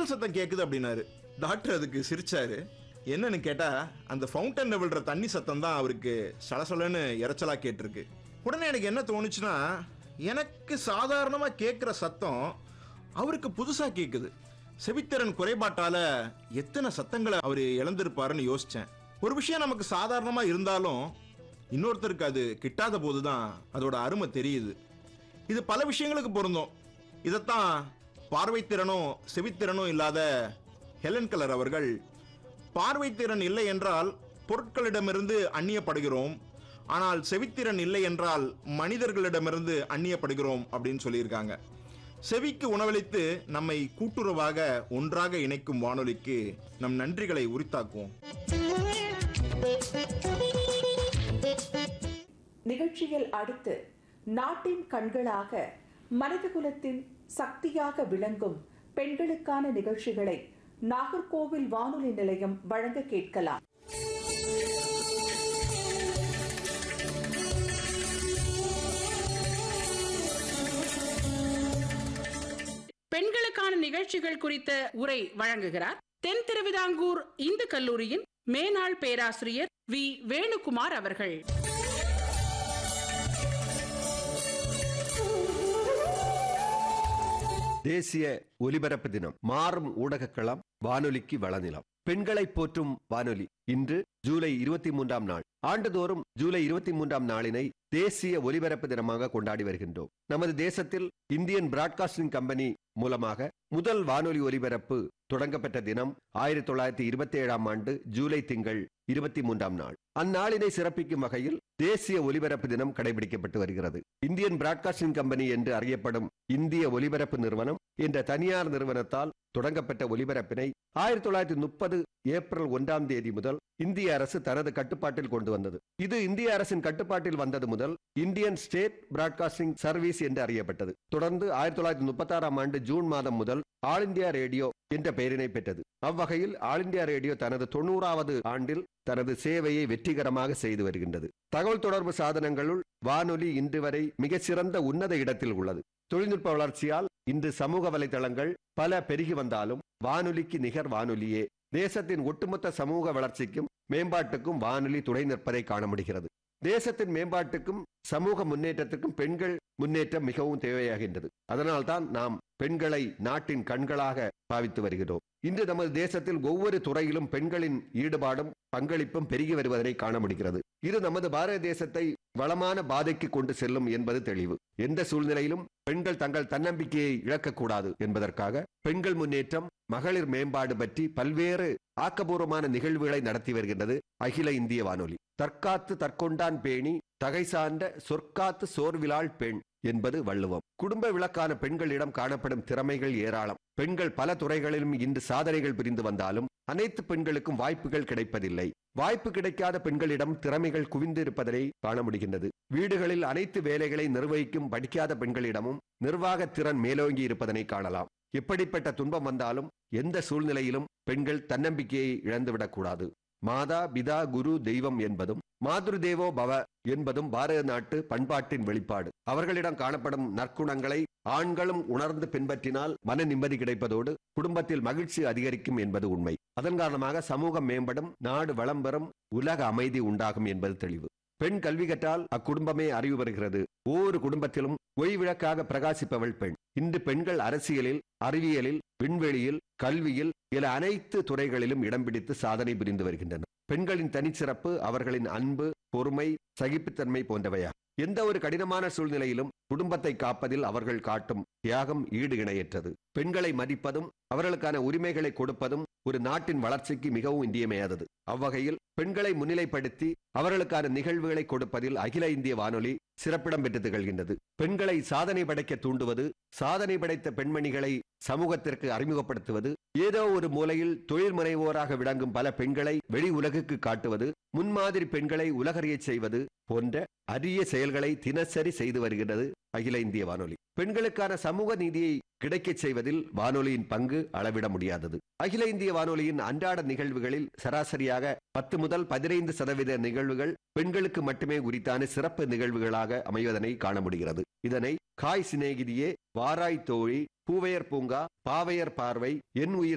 கடல் சத்தம் கேக்குது அப்படின்னாரு டாக்டர் அதுக்கு சிரிச்சாரு என்னன்னு கேட்டா அந்த ஃபவுண்டன்ல விழுற தண்ணி சத்தம் தான் அவருக்கு சலசலன்னு இறைச்சலா கேட்டிருக்கு உடனே எனக்கு என்ன தோணுச்சுன்னா எனக்கு சாதாரணமா கேட்குற சத்தம் அவருக்கு புதுசா கேக்குது செவித்திறன் குறைபாட்டால எத்தனை சத்தங்களை அவர் இழந்திருப்பாருன்னு யோசிச்சேன் ஒரு விஷயம் நமக்கு சாதாரணமா இருந்தாலும் இன்னொருத்தருக்கு அது கிட்டாத போதுதான் அதோட அருமை தெரியுது இது பல விஷயங்களுக்கு பொருந்தும் இதைத்தான் பார்வைத்திறனும் செவித்திறனும் இல்லாத ஹெலன் கலர் அவர்கள் பார்வைத்திறன் இல்லை என்றால் பொருட்களிடமிருந்து அந்நியப்படுகிறோம் ஆனால் செவித்திறன் இல்லை என்றால் மனிதர்களிடமிருந்து அந்நியப்படுகிறோம் அப்படின்னு சொல்லியிருக்காங்க செவிக்கு உணவளித்து நம்மை கூட்டுறவாக ஒன்றாக இணைக்கும் வானொலிக்கு நம் நன்றிகளை உரித்தாக்குவோம் நிகழ்ச்சியில் அடுத்து நாட்டின் கண்களாக மனிதகுலத்தின் சக்தியாக விளங்கும் பெண்களுக்கான நிகழ்ச்சிகளை நாகர்கோவில் வானொலி நிலையம் வழங்க கேட்கலாம் பெண்களுக்கான நிகழ்ச்சிகள் குறித்த உரை வழங்குகிறார் தென் திருவிதாங்கூர் இந்து கல்லூரியின் மேனாள் பேராசிரியர் வி வேணுகுமார் அவர்கள் தேசிய ஒலிபரப்பு தினம் மாறும் ஊடகக் களம் வானொலிக்கு வளநிலம் பெண்களை போற்றும் வானொலி இன்று ஜூலை இருபத்தி மூன்றாம் நாள் ஆண்டுதோறும் ஜூலை இருபத்தி மூன்றாம் நாளினை தேசிய ஒலிபரப்பு தினமாக கொண்டாடி வருகின்றோம் நமது தேசத்தில் இந்தியன் பிராட்காஸ்டிங் கம்பெனி மூலமாக முதல் வானொலி ஒலிபரப்பு தொடங்கப்பட்ட தினம் ஆயிரத்தி தொள்ளாயிரத்தி இருபத்தி ஏழாம் ஆண்டு ஜூலை திங்கள் இருபத்தி மூன்றாம் நாள் அந்நாளினை சிறப்பிக்கும் வகையில் தேசிய ஒலிபரப்பு தினம் கடைபிடிக்கப்பட்டு வருகிறது இந்தியன் பிராட்காஸ்டிங் கம்பெனி என்று அறியப்படும் இந்திய ஒலிபரப்பு நிறுவனம் என்ற தனியார் நிறுவனத்தால் தொடங்கப்பட்ட ஒலிபரப்பினை ஆயிரத்தி தொள்ளாயிரத்தி முப்பது ஏப்ரல் ஒன்றாம் தேதி முதல் இந்திய அரசு தனது கட்டுப்பாட்டில் கொண்டு வந்தது இது இந்திய அரசின் கட்டுப்பாட்டில் வந்தது முதல் இந்தியன் ஸ்டேட் பிராட்காஸ்டிங் சர்வீஸ் என்று அறியப்பட்டது தொடர்ந்து ஆயிரத்தி தொள்ளாயிரத்தி முப்பத்தாறாம் ஆண்டு ஜூன் மாதம் முதல் ஆல் இந்தியா ரேடியோ என்ற பெயரினை பெற்றது அவ்வகையில் ஆல் இந்தியா ரேடியோ தனது தொண்ணூறாவது ஆண்டில் தனது சேவையை வெற்றிகரமாக செய்து வருகின்றது தகவல் தொடர்பு சாதனங்களுள் வானொலி இன்று வரை மிகச்சிறந்த உன்னத இடத்தில் உள்ளது தொழில்நுட்ப வளர்ச்சியால் இன்று சமூக வலைதளங்கள் பல பெருகி வந்தாலும் வானொலிக்கு நிகர் வானொலியே தேசத்தின் ஒட்டுமொத்த சமூக வளர்ச்சிக்கும் மேம்பாட்டுக்கும் வானொலி துணை நிற்பதை காண முடிகிறது தேசத்தின் மேம்பாட்டுக்கும் சமூக முன்னேற்றத்துக்கும் பெண்கள் முன்னேற்றம் மிகவும் தேவையாகின்றது அதனால்தான் நாம் பெண்களை நாட்டின் கண்களாக பாவித்து வருகிறோம் இன்று நமது தேசத்தில் ஒவ்வொரு துறையிலும் பெண்களின் ஈடுபாடும் பங்களிப்பும் பெருகி வருவதனை காண முடிகிறது இது நமது பாரத தேசத்தை வளமான பாதைக்கு கொண்டு செல்லும் என்பது தெளிவு எந்த சூழ்நிலையிலும் பெண்கள் தங்கள் தன்னம்பிக்கையை இழக்கக்கூடாது என்பதற்காக பெண்கள் முன்னேற்றம் மகளிர் மேம்பாடு பற்றி பல்வேறு ஆக்கபூர்வமான நிகழ்வுகளை நடத்தி வருகின்றது அகில இந்திய வானொலி தற்காத்து தற்கொண்டான் பேணி தகை சார்ந்த சொற்காத்து சோர்விலாள் பெண் என்பது வள்ளுவம் குடும்ப விளக்கான பெண்களிடம் காணப்படும் திறமைகள் ஏராளம் பெண்கள் பல துறைகளிலும் இன்று சாதனைகள் புரிந்து வந்தாலும் அனைத்து பெண்களுக்கும் வாய்ப்புகள் கிடைப்பதில்லை வாய்ப்பு கிடைக்காத பெண்களிடம் திறமைகள் குவிந்து இருப்பதை காண முடிகின்றது வீடுகளில் அனைத்து வேலைகளை நிர்வகிக்கும் படிக்காத பெண்களிடமும் நிர்வாக திறன் மேலோங்கி இருப்பதனை காணலாம் எப்படிப்பட்ட துன்பம் வந்தாலும் எந்த சூழ்நிலையிலும் பெண்கள் தன்னம்பிக்கையை இழந்துவிடக்கூடாது மாதா பிதா குரு தெய்வம் என்பதும் மாதுரு தேவோ பவ என்பதும் பாரத நாட்டு பண்பாட்டின் வெளிப்பாடு அவர்களிடம் காணப்படும் நற்குணங்களை ஆண்களும் உணர்ந்து பின்பற்றினால் மன நிம்மதி கிடைப்பதோடு குடும்பத்தில் மகிழ்ச்சி அதிகரிக்கும் என்பது உண்மை அதன் காரணமாக சமூகம் மேம்படும் நாடு வளம் பெறும் உலக அமைதி உண்டாகும் என்பது தெளிவு பெண் கல்வி கற்றால் அக்குடும்பமே அறிவு பெறுகிறது ஒவ்வொரு குடும்பத்திலும் ஒய்விளக்காக பிரகாசிப்பவள் பெண் இன்று பெண்கள் அரசியலில் அறிவியலில் விண்வெளியில் கல்வியில் என அனைத்து துறைகளிலும் இடம் பிடித்து சாதனை புரிந்து வருகின்றனர் பெண்களின் தனிச்சிறப்பு அவர்களின் அன்பு பொறுமை சகிப்புத்தன்மை போன்றவையா எந்த ஒரு கடினமான சூழ்நிலையிலும் குடும்பத்தை காப்பதில் அவர்கள் காட்டும் தியாகம் ஈடு இணையற்றது பெண்களை மதிப்பதும் அவர்களுக்கான உரிமைகளை கொடுப்பதும் ஒரு நாட்டின் வளர்ச்சிக்கு மிகவும் இன்றியமையாதது அவ்வகையில் பெண்களை முன்னிலைப்படுத்தி அவர்களுக்கான நிகழ்வுகளை கொடுப்பதில் அகில இந்திய வானொலி சிறப்பிடம் பெற்று திகழ்கின்றது பெண்களை சாதனை படைக்க தூண்டுவது சாதனை படைத்த பெண்மணிகளை சமூகத்திற்கு அறிமுகப்படுத்துவது ஏதோ ஒரு மூலையில் தொழில் முனைவோராக விளங்கும் பல பெண்களை வெளி உலகுக்கு காட்டுவது முன்மாதிரி பெண்களை உலகறியச் செய்வது போன்ற அரிய செயல்களை தினசரி செய்து வருகிறது அகில இந்திய வானொலி பெண்களுக்கான சமூக நீதியை கிடைக்கச் செய்வதில் வானொலியின் பங்கு அளவிட முடியாதது அகில இந்திய வானொலியின் அன்றாட நிகழ்வுகளில் சராசரியாக பத்து முதல் பதினைந்து சதவீத நிகழ்வுகள் பெண்களுக்கு மட்டுமே உரித்தான சிறப்பு நிகழ்வுகளாக அமைவதனை காண முடிகிறது இதனை காய் சிநேகிதியே வாராய் தோழி பூவையர் பூங்கா பாவையர் பார்வை என் உயிர்